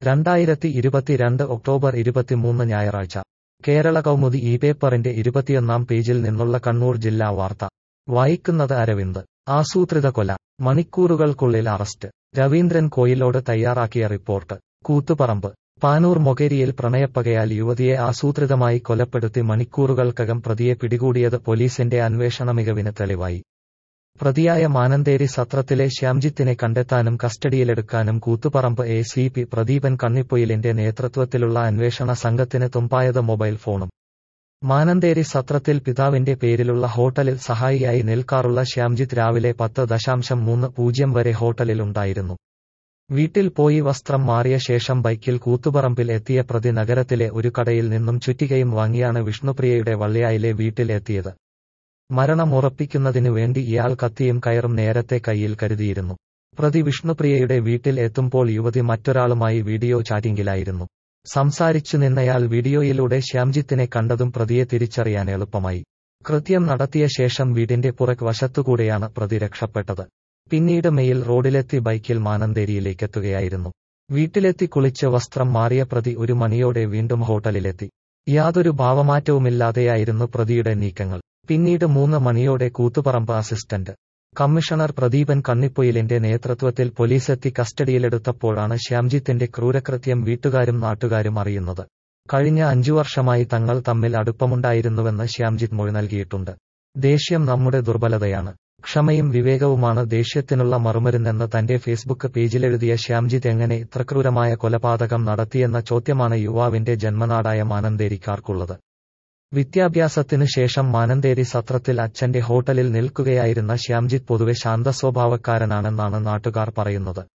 രണ്ടായിരത്തി ഇരുപത്തിരണ്ട് ഒക്ടോബർ ഇരുപത്തിമൂന്ന് ഞായറാഴ്ച കേരള കൗമുദി ഈ പേപ്പറിന്റെ ഇരുപത്തിയൊന്നാം പേജിൽ നിന്നുള്ള കണ്ണൂർ ജില്ലാ വാർത്ത വായിക്കുന്നത് അരവിന്ദ് ആസൂത്രിത കൊല മണിക്കൂറുകൾക്കുള്ളിൽ അറസ്റ്റ് രവീന്ദ്രൻ കോയിലോട് തയ്യാറാക്കിയ റിപ്പോർട്ട് കൂത്തുപറമ്പ് പാനൂർ മൊകേരിയിൽ പ്രണയപ്പകയാൽ യുവതിയെ ആസൂത്രിതമായി കൊലപ്പെടുത്തി മണിക്കൂറുകൾക്കകം പ്രതിയെ പിടികൂടിയത് പോലീസിന്റെ അന്വേഷണ മികവിന് തെളിവായി പ്രതിയായ മാനന്തേരി സത്രത്തിലെ ശ്യാംജിത്തിനെ കണ്ടെത്താനും കസ്റ്റഡിയിലെടുക്കാനും Koothuparamba A C P Pradeepan കണ്ണിപ്പൊയിലിന്റെ നേതൃത്വത്തിലുള്ള അന്വേഷണ സംഘത്തിന് തുമ്പായത് മൊബൈൽ ഫോണും മാനന്തേരി സത്രത്തിൽ പിതാവിന്റെ പേരിലുള്ള ഹോട്ടലിൽ സഹായിയായി നിൽക്കാറുള്ള ശ്യാംജിത്ത് രാവിലെ പത്ത് ദശാംശം മൂന്ന് പൂജ്യം വരെ ഹോട്ടലിലുണ്ടായിരുന്നു വീട്ടിൽ പോയി വസ്ത്രം മാറിയ ശേഷം ബൈക്കിൽ കൂത്തുപറമ്പിൽ എത്തിയ പ്രതി നഗരത്തിലെ ഒരു കടയിൽ നിന്നും ചുറ്റികയും വാങ്ങിയാണ് വിഷ്ണുപ്രിയയുടെ വള്ളിയായിലെ വീട്ടിൽ എത്തിയത് മരണം ഉറപ്പിക്കുന്നതിനു വേണ്ടി ഇയാൾ കത്തിയും കയറും നേരത്തെ കയ്യിൽ കരുതിയിരുന്നു പ്രതി വിഷ്ണുപ്രിയയുടെ വീട്ടിൽ എത്തുമ്പോൾ യുവതി മറ്റൊരാളുമായി വീഡിയോ ചാറ്റിംഗിലായിരുന്നു സംസാരിച്ചു നിന്നയാൾ വീഡിയോയിലൂടെ ശ്യാംജിത്തിനെ കണ്ടതും പ്രതിയെ തിരിച്ചറിയാൻ എളുപ്പമായി കൃത്യം നടത്തിയ ശേഷം വീടിന്റെ പുറക് വശത്തുകൂടെയാണ് പ്രതി രക്ഷപ്പെട്ടത് പിന്നീട് മെയിൽ റോഡിലെത്തി ബൈക്കിൽ മാനന്തേരിയിലേക്കെത്തുകയായിരുന്നു വീട്ടിലെത്തി കുളിച്ച് വസ്ത്രം മാറിയ പ്രതി ഒരു മണിയോടെ വീണ്ടും ഹോട്ടലിലെത്തി യാതൊരു ഭാവമാറ്റവുമില്ലാതെയായിരുന്നു പ്രതിയുടെ നീക്കങ്ങൾ പിന്നീട് മൂന്ന് മണിയോടെ കൂത്തുപറമ്പ് അസിസ്റ്റന്റ് കമ്മീഷണർ പ്രദീപൻ കണ്ണിപ്പൊയിലിന്റെ നേതൃത്വത്തിൽ പോലീസെത്തി കസ്റ്റഡിയിലെടുത്തപ്പോഴാണ് ശ്യാംജിത്തിന്റെ ക്രൂരകൃത്യം വീട്ടുകാരും നാട്ടുകാരും അറിയുന്നത് കഴിഞ്ഞ അഞ്ചു വർഷമായി തങ്ങൾ തമ്മിൽ അടുപ്പമുണ്ടായിരുന്നുവെന്ന് ശ്യാംജിത്ത് മൊഴി നൽകിയിട്ടുണ്ട് ദേഷ്യം നമ്മുടെ ദുർബലതയാണ് ക്ഷമയും വിവേകവുമാണ് ദേഷ്യത്തിനുള്ള മറുമരുന്നെന്ന് തന്റെ ഫേസ്ബുക്ക് പേജിലെഴുതിയ ശ്യാംജിത്ത് എങ്ങനെ ഇത്ര ക്രൂരമായ കൊലപാതകം നടത്തിയെന്ന ചോദ്യമാണ് യുവാവിന്റെ ജന്മനാടായ മാനന്തേരിക്കാർക്കുള്ളത് വിദ്യാഭ്യാസത്തിനു ശേഷം മാനന്തേരി സത്രത്തിൽ അച്ഛന്റെ ഹോട്ടലിൽ നിൽക്കുകയായിരുന്ന ശ്യാംജിത്ത് പൊതുവെ ശാന്തസ്വഭാവക്കാരനാണെന്നാണ് നാട്ടുകാർ പറയുന്നത്